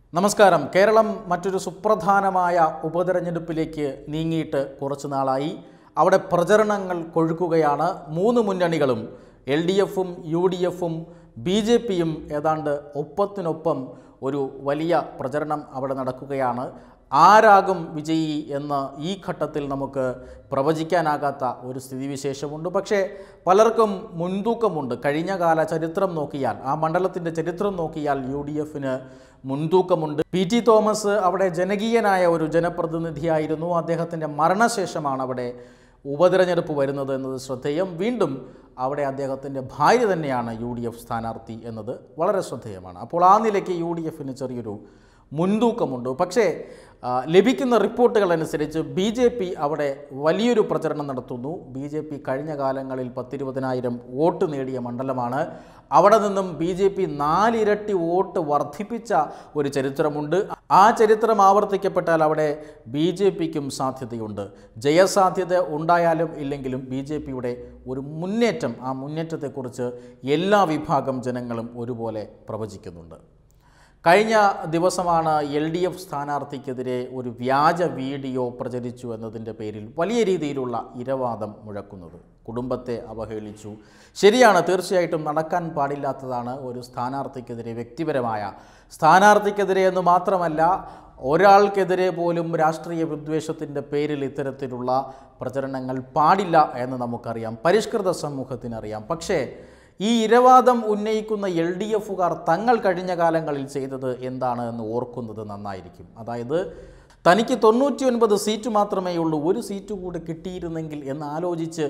നമസ്കാരം കേരളം മറ്റൊരു സുപ്രധാനമായ ഉപതെരഞ്ഞെടുപ്പിലേക്ക് നീങ്ങിയിട്ട് കുറച്ചു നാളായി അവിടെ പ്രചരണങ്ങൾ കൊഴുക്കുകയാണ് മൂന്ന് മുന്നണികളും എൽ ഡി എഫും യു ഡി എഫും ബി ജെ പിയും ഏതാണ്ട് ഒപ്പത്തിനൊപ്പം ഒരു വലിയ പ്രചരണം അവിടെ നടക്കുകയാണ് ആരാകും വിജയി എന്ന് ഈ ഘട്ടത്തിൽ നമുക്ക് പ്രവചിക്കാനാകാത്ത ഒരു സ്ഥിതിവിശേഷമുണ്ട് പക്ഷേ പലർക്കും മുൻതൂക്കമുണ്ട് കഴിഞ്ഞ കാല ചരിത്രം നോക്കിയാൽ ആ മണ്ഡലത്തിൻ്റെ ചരിത്രം നോക്കിയാൽ യു ഡി എഫിന് മുൻതൂക്കമുണ്ട് പി ടി തോമസ് അവിടെ ജനകീയനായ ഒരു ജനപ്രതിനിധിയായിരുന്നു അദ്ദേഹത്തിൻ്റെ മരണശേഷമാണ് അവിടെ ഉപതെരഞ്ഞെടുപ്പ് വരുന്നത് എന്നത് ശ്രദ്ധേയം വീണ്ടും അവിടെ അദ്ദേഹത്തിൻ്റെ ഭാര്യ തന്നെയാണ് യു ഡി എഫ് സ്ഥാനാർത്ഥി എന്നത് വളരെ ശ്രദ്ധേയമാണ് അപ്പോൾ ആ നിലയ്ക്ക് യു ഡി എഫിന് ചെറിയൊരു മുൻതൂക്കമുണ്ട് പക്ഷേ ആ, ലഭിക്കുന്ന റിപ്പോർട്ടുകൾ അനുസരിച്ച് ബി ജെ പി അവിടെ വലിയൊരു പ്രചരണം നടത്തുന്നു ബി ജെ പി കഴിഞ്ഞ കാലങ്ങളിൽ പത്തിരുപതിനായിരം വോട്ട് നേടിയ മണ്ഡലമാണ് അവിടെ നിന്നും ബി ജെ പി നാലിരട്ടി വോട്ട് വർദ്ധിപ്പിച്ച ഒരു ചരിത്രമുണ്ട് ആ ചരിത്രം ആവർത്തിക്കപ്പെട്ടാൽ അവിടെ ബി ജെ പിക്കും സാധ്യതയുണ്ട് ജയസാധ്യത ഉണ്ടായാലും ഇല്ലെങ്കിലും ബി ജെ പിയുടെ ഒരു മുന്നേറ്റം ആ മുന്നേറ്റത്തെക്കുറിച്ച് എല്ലാ വിഭാഗം ജനങ്ങളും ഒരുപോലെ പ്രവചിക്കുന്നുണ്ട് കഴിഞ്ഞ ദിവസമാണ് എൽ ഡി എഫ് സ്ഥാനാർത്ഥിക്കെതിരെ ഒരു വ്യാജ വീഡിയോ പ്രചരിച്ചു എന്നതിൻ്റെ പേരിൽ വലിയ രീതിയിലുള്ള ഇരവാദം മുഴക്കുന്നത് കുടുംബത്തെ അവഹേളിച്ചു ശരിയാണ് തീർച്ചയായിട്ടും നടക്കാൻ പാടില്ലാത്തതാണ് ഒരു സ്ഥാനാർത്ഥിക്കെതിരെ വ്യക്തിപരമായ സ്ഥാനാർത്ഥിക്കെതിരെ എന്ന് മാത്രമല്ല ഒരാൾക്കെതിരെ പോലും രാഷ്ട്രീയ വിദ്വേഷത്തിൻ്റെ പേരിൽ ഇത്തരത്തിലുള്ള പ്രചരണങ്ങൾ പാടില്ല എന്ന് നമുക്കറിയാം പരിഷ്കൃത സമൂഹത്തിനറിയാം പക്ഷേ ഈ ഇരവാദം ഉന്നയിക്കുന്ന എൽ ഡി എഫുകാർ തങ്ങൾ കഴിഞ്ഞ കാലങ്ങളിൽ ചെയ്തത് എന്താണ് എന്ന് ഓർക്കുന്നത് നന്നായിരിക്കും അതായത് തനിക്ക് തൊണ്ണൂറ്റി ഒൻപത് സീറ്റ് മാത്രമേ ഉള്ളൂ ഒരു സീറ്റ് കൂടെ കിട്ടിയിരുന്നെങ്കിൽ എന്ന് ആലോചിച്ച്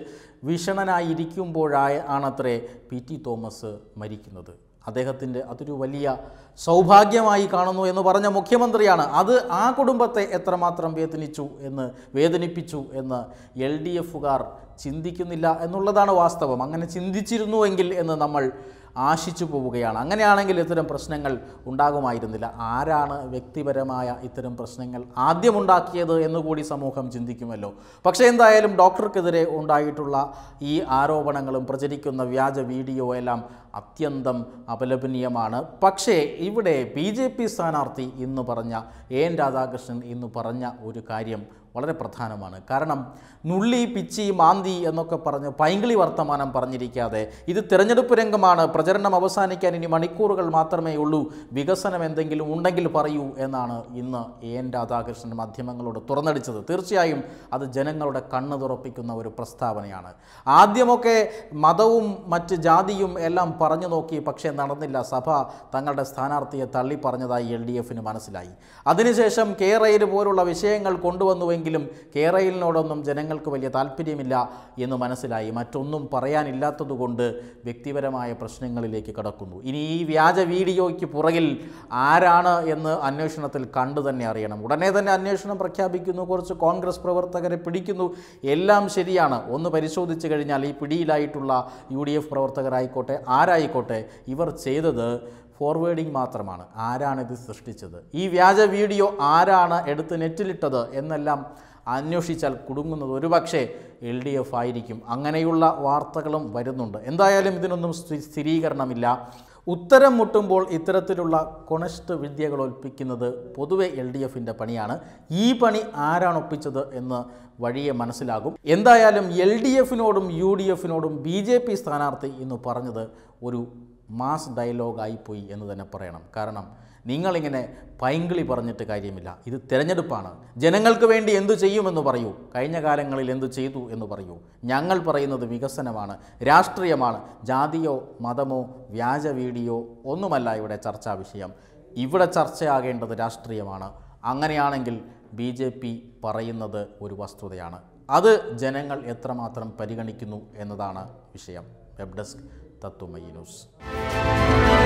വിഷണനായിരിക്കുമ്പോഴായ ആണത്രേ പി ടി തോമസ് മരിക്കുന്നത് അദ്ദേഹത്തിൻ്റെ അതൊരു വലിയ സൗഭാഗ്യമായി കാണുന്നു എന്ന് പറഞ്ഞ മുഖ്യമന്ത്രിയാണ് അത് ആ കുടുംബത്തെ എത്രമാത്രം വേദനിച്ചു എന്ന് വേദനിപ്പിച്ചു എന്ന് എൽ ഡി എഫുകാർ ചിന്തിക്കുന്നില്ല എന്നുള്ളതാണ് വാസ്തവം അങ്ങനെ ചിന്തിച്ചിരുന്നുവെങ്കിൽ എന്ന് നമ്മൾ ആശിച്ചു പോവുകയാണ് അങ്ങനെയാണെങ്കിൽ ഇത്തരം പ്രശ്നങ്ങൾ ഉണ്ടാകുമായിരുന്നില്ല ആരാണ് വ്യക്തിപരമായ ഇത്തരം പ്രശ്നങ്ങൾ ആദ്യമുണ്ടാക്കിയത് എന്നുകൂടി സമൂഹം ചിന്തിക്കുമല്ലോ പക്ഷേ എന്തായാലും ഡോക്ടർക്കെതിരെ ഉണ്ടായിട്ടുള്ള ഈ ആരോപണങ്ങളും പ്രചരിക്കുന്ന വ്യാജ വീഡിയോ എല്ലാം അത്യന്തം അപലപനീയമാണ് പക്ഷേ ഇവിടെ ബി ജെ പി സ്ഥാനാർത്ഥി ഇന്ന് പറഞ്ഞ എ എൻ രാധാകൃഷ്ണൻ ഇന്ന് പറഞ്ഞ ഒരു കാര്യം വളരെ പ്രധാനമാണ് കാരണം നുള്ളി പിച്ചി മാന്തി എന്നൊക്കെ പറഞ്ഞ് പൈങ്കിളി വർത്തമാനം പറഞ്ഞിരിക്കാതെ ഇത് തിരഞ്ഞെടുപ്പ് രംഗമാണ് പ്രചരണം അവസാനിക്കാൻ ഇനി മണിക്കൂറുകൾ മാത്രമേ ഉള്ളൂ വികസനം എന്തെങ്കിലും ഉണ്ടെങ്കിൽ പറയൂ എന്നാണ് ഇന്ന് എ എൻ രാധാകൃഷ്ണൻ മാധ്യമങ്ങളോട് തുറന്നടിച്ചത് തീർച്ചയായും അത് ജനങ്ങളുടെ കണ്ണ് തുറപ്പിക്കുന്ന ഒരു പ്രസ്താവനയാണ് ആദ്യമൊക്കെ മതവും മറ്റ് ജാതിയും എല്ലാം പറഞ്ഞു നോക്കി പക്ഷേ നടന്നില്ല സഭ തങ്ങളുടെ സ്ഥാനാർത്ഥിയെ തള്ളി പറഞ്ഞതായി എൽ ഡി എഫിന് മനസ്സിലായി അതിനുശേഷം കെ റെയിൽ പോലുള്ള വിഷയങ്ങൾ കൊണ്ടുവന്നുവെങ്കിലും കെ റെയിലിനോടൊന്നും ജനങ്ങൾക്ക് വലിയ താല്പര്യമില്ല എന്ന് മനസ്സിലായി മറ്റൊന്നും പറയാനില്ലാത്തതുകൊണ്ട് വ്യക്തിപരമായ പ്രശ്നങ്ങളിലേക്ക് കടക്കുന്നു ഇനി ഈ വ്യാജ വീഡിയോയ്ക്ക് പുറകിൽ ആരാണ് എന്ന് അന്വേഷണത്തിൽ കണ്ടു തന്നെ അറിയണം ഉടനെ തന്നെ അന്വേഷണം പ്രഖ്യാപിക്കുന്നു കുറച്ച് കോൺഗ്രസ് പ്രവർത്തകരെ പിടിക്കുന്നു എല്ലാം ശരിയാണ് ഒന്ന് പരിശോധിച്ച് കഴിഞ്ഞാൽ ഈ പിടിയിലായിട്ടുള്ള യു ഡി എഫ് പ്രവർത്തകരായിക്കോട്ടെ ആരായിക്കോട്ടെ ഇവർ ചെയ്തത് ഫോർവേഡിംഗ് മാത്രമാണ് ആരാണ് ഇത് സൃഷ്ടിച്ചത് ഈ വ്യാജ വീഡിയോ ആരാണ് എടുത്ത് നെറ്റിലിട്ടത് എന്നെല്ലാം അന്വേഷിച്ചാൽ കുടുങ്ങുന്നത് ഒരുപക്ഷെ എൽ ഡി എഫ് ആയിരിക്കും അങ്ങനെയുള്ള വാർത്തകളും വരുന്നുണ്ട് എന്തായാലും ഇതിനൊന്നും സ്ഥി- സ്ഥിരീകരണമില്ല ഉത്തരം മുട്ടുമ്പോൾ ഇത്തരത്തിലുള്ള കൊണസ്റ്റ് വിദ്യകൾ ഒൽപ്പിക്കുന്നത് പൊതുവെ എൽ ഡി എഫിൻ്റെ പണിയാണ് ഈ പണി ആരാണ് ഒപ്പിച്ചത് എന്ന് വഴിയെ മനസ്സിലാകും എന്തായാലും എൽ ഡി എഫിനോടും യു ഡി എഫിനോടും ബി ജെ പി സ്ഥാനാർത്ഥി എന്ന് പറഞ്ഞത് ഒരു മാസ് ഡയലോഗായിപ്പോയി എന്ന് തന്നെ പറയണം കാരണം നിങ്ങളിങ്ങനെ പൈങ്കിളി പറഞ്ഞിട്ട് കാര്യമില്ല ഇത് തിരഞ്ഞെടുപ്പാണ് ജനങ്ങൾക്ക് വേണ്ടി എന്തു ചെയ്യുമെന്ന് പറയൂ കഴിഞ്ഞ കാലങ്ങളിൽ എന്തു ചെയ്തു എന്ന് പറയൂ ഞങ്ങൾ പറയുന്നത് വികസനമാണ് രാഷ്ട്രീയമാണ് ജാതിയോ മതമോ വ്യാജ വീഡിയോ ഒന്നുമല്ല ഇവിടെ ചർച്ചാ വിഷയം ഇവിടെ ചർച്ചയാകേണ്ടത് രാഷ്ട്രീയമാണ് അങ്ങനെയാണെങ്കിൽ ബി ജെ പി പറയുന്നത് ഒരു വസ്തുതയാണ് അത് ജനങ്ങൾ എത്രമാത്രം പരിഗണിക്കുന്നു എന്നതാണ് വിഷയം വെബ് ഡെസ്ക് തത്വമയി ന്യൂസ്